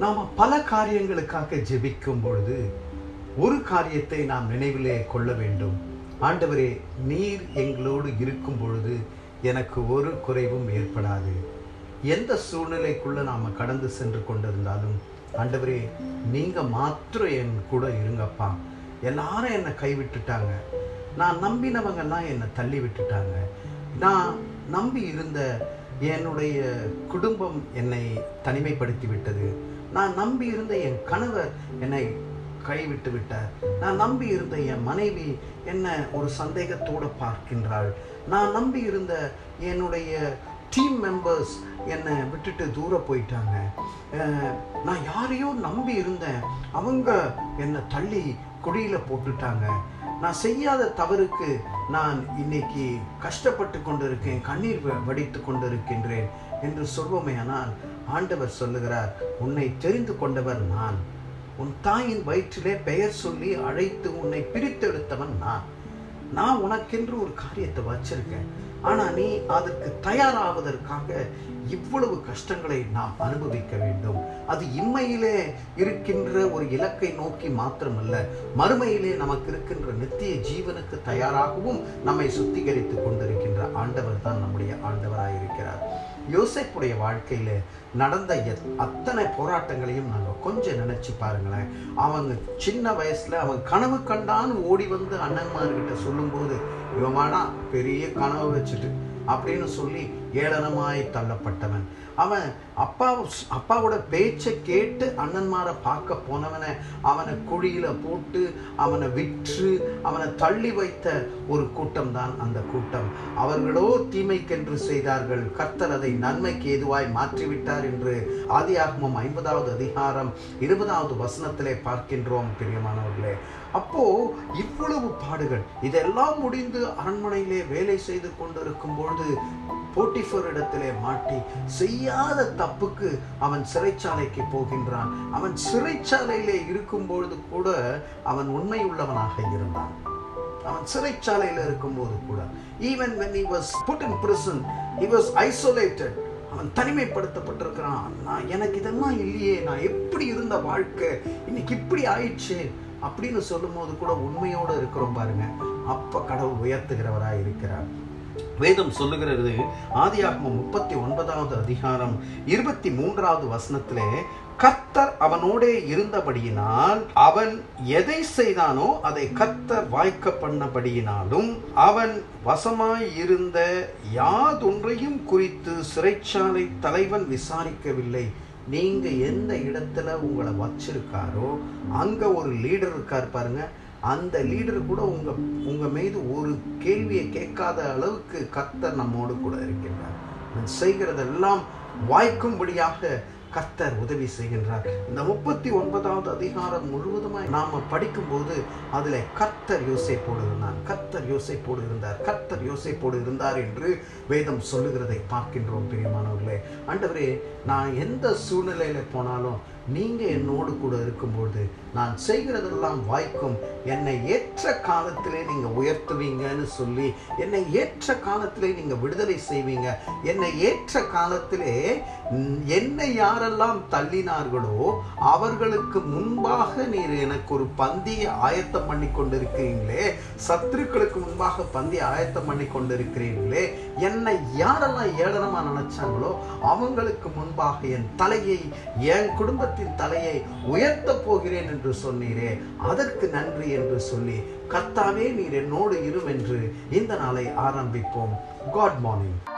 நாம் பல காரியங்களுக்காக ஜெபிக்கும் பொழுது ஒரு காரியத்தை நாம் நினைவிலே கொள்ள வேண்டும் ஆண்டவரே நீர் எங்களோடு இருக்கும் பொழுது எனக்கு ஒரு குறைவும் ஏற்படாது எந்த சூழ்நிலைக்குள்ள நாம் கடந்து சென்று கொண்டிருந்தாலும் ஆண்டவரே நீங்கள் மாத்திரம் என் கூட இருங்கப்பா எல்லாரும் என்னை கைவிட்டுட்டாங்க நான் நம்பினவங்கெல்லாம் என்னை தள்ளி விட்டுட்டாங்க நான் நம்பி இருந்த என்னுடைய குடும்பம் என்னை தனிமைப்படுத்தி விட்டது நான் நம்பி இருந்த என் கணவர் என்னை கைவிட்டு விட்டார் நான் நம்பி இருந்த என் மனைவி என்ன ஒரு சந்தேகத்தோடு பார்க்கின்றாள் நான் நம்பி இருந்த என்னுடைய டீம் மெம்பர்ஸ் என்னை விட்டுட்டு தூர போயிட்டாங்க அஹ், நான் யாரையோ நம்பி இருந்தேன் அவங்க என்னை தள்ளி குழியில் போட்டுட்டாங்க நான் செய்யாத தவறுக்கு நான் இன்னைக்கு கஷ்டப்பட்டு கொண்டிருக்கேன் கண்ணீர் வ- வடித்து கொண்டிருக்கின்றேன் என்று சொல்வோமே ஆனால் ஆண்டவர் சொல்லுகிறார் உன்னை தெரிந்து கொண்டவர் நான் உன் தாயின் வயிற்றிலே பெயர் சொல்லி அழைத்து உன்னை பிரித்தெடுத்தவன் நான் நான் உனக்கென்று ஒரு காரியத்தை வச்சிருக்கேன் ஆனா நீ அதற்கு தயாராவதற்காக இவ்வளவு கஷ்டங்களை நாம் அனுபவிக்க வேண்டும் அது இம்மையிலே இருக்கின்ற ஒரு இலக்கை நோக்கி மாத்திரமல்ல மறுமையிலே நமக்கு இருக்கின்ற நித்திய ஜீவனுக்கு தயாராகவும் நம்மை சுத்திகரித்துக் கொண்டிருக்கின்ற ஆண்டவர் தான் நம்முடைய ஆண்டவராய் இருக்கிறார் யோசேப்புடைய வாழ்க்கையில நடந்த எத்- அத்தனை போராட்டங்களையும் நாங்கள் கொஞ்சம் நினைச்சு பாருங்களேன் அவங்க சின்ன வயசுல அவன் கனவு கண்டான்னு ஓடி வந்து அண்ணன்மார்கிட்ட சொல்லும்போது இவமானா பெரிய கனவு வச்சுட்டு அப்படின்னு சொல்லி ஏளனமாய் தள்ளப்பட்டவன் அவன் அப்பா அப்பாவோட பேச்சை கேட்டு அண்ணன்மாரை பார்க்க போனவனை அவனை குழியில போட்டு அவனை விற்று அவனை தள்ளி வைத்த ஒரு கூட்டம் தான் அந்த கூட்டம் அவர்களோ தீமைக்கென்று செய்தார்கள் கர்த்தர் அதை நன்மைக்கு ஏதுவாய் மாற்றிவிட்டார் என்று ஆதியாகமம் ஐம்பதாவது அதிகாரம் இருபதாவது வசனத்திலே பார்க்கின்றோம் பிரியமானவர்களே அப்போ இவ்வளவு பாடுகள் இதெல்லாம் முடிந்து அரண்மனையிலே வேலை செய்து கொண்டிருக்கும் பொழுது போட்டிஃபர் இடத்திலே மாட்டி செய்யாத தப்புக்கு அவன் சிறைச்சாலைக்கு போகின்றான் அவன் சிறைச்சாலையிலே இருக்கும் பொழுது கூட அவன் உண்மை உள்ளவனாக இருந்தான் அவன் சிறைச்சாலையில் இருக்கும்போது கூட even when he was put in prison he was isolated அவன் தனிமைப்படுத்தப்பட்டிருக்கிறான் நான் எனக்கு இதெல்லாம் இல்லையே நான் எப்படி இருந்த வாழ்க்கை இன்னைக்கு இப்படி ஆயிடுச்சு அப்படின்னு சொல்லும்போது கூட உண்மையோடு இருக்கிறோம் பாருங்க அப்ப கடவுள் உயர்த்துகிறவராய் இருக்கிறார் வேதம் சொல்லுகிறது ஆதியாகமம் முப்பத்தி ஒன்பதாவது அதிகாரம் இருபத்தி மூன்றாவது வசனத்திலே கர்த்தர் அவனோடே இருந்தபடியினால் அவன் எதை செய்தானோ அதை கர்த்தர் வாய்க்க பண்ணபடியினாலும் அவன் வசமாய் இருந்த யாதொன்றையும் குறித்து சிறைச்சாலை தலைவன் விசாரிக்கவில்லை நீங்க எந்த இடத்துல உங்களை வச்சிருக்காரோ அங்க ஒரு லீடர் இருக்கார் பாருங்க அந்த லீடர் கூட உங்க உங்க மீது ஒரு கேள்வியை கேட்காத அளவுக்கு கர்த்தர் நம்மோடு கூட இருக்கின்றார் அவன் செய்கிறதெல்லாம் வாய்க்கும்படியாக கர்த்தர் உதவி செய்கின்றார் இந்த முப்பத்தி ஒன்பதாவது அதிகாரம் முழுவதுமாய் நாம படிக்கும்போது அதுல கர்த்தர் யோசேப்போடு இருந்தார் கர்த்தர் யோசேப்போடு இருந்தார் கர்த்தர் யோசேப்போடு இருந்தார் என்று வேதம் சொல்லுகிறதை பார்க்கின்றோம் பிரியமானவர்களே ஆண்டவரே நான் எந்த சூழ்நிலையில போனாலும் நீங்க என்னோடு கூட இருக்கும்போது நான் செய்கிறதெல்லாம் வாய்க்கும் என்னை ஏற்ற காலத்திலே நீங்க உயர்த்துவீங்கன்னு சொல்லி என்னை ஏற்ற காலத்திலே நீங்க விடுதலை செய்வீங்க என்னை ஏற்ற காலத்திலே ம், என்னை யாரெல்லாம் தள்ளினார்களோ அவர்களுக்கு முன்பாக நீர் எனக்கு ஒரு பந்தியை ஆயத்தம் பண்ணி கொண்டிருக்கிறீங்களே சத்துருக்களுக்கு முன்பாக பந்தி ஆயத்தம் பண்ணி கொண்டிருக்கிறீர்களே என்னை யாரெல்லாம் ஏளனமா நினைச்சாங்களோ அவங்களுக்கு முன்பாக என் தலையை என் குடும்பத்தின் தலையை உயர்த்த போகிறேன் என்று சொன்னீரே அதற்கு நன்றி என்று சொல்லி கர்த்தாவே நீர் என்னோடு இரும் என்று இந்த நாளை ஆரம்பிப்போம் காட் மார்னிங்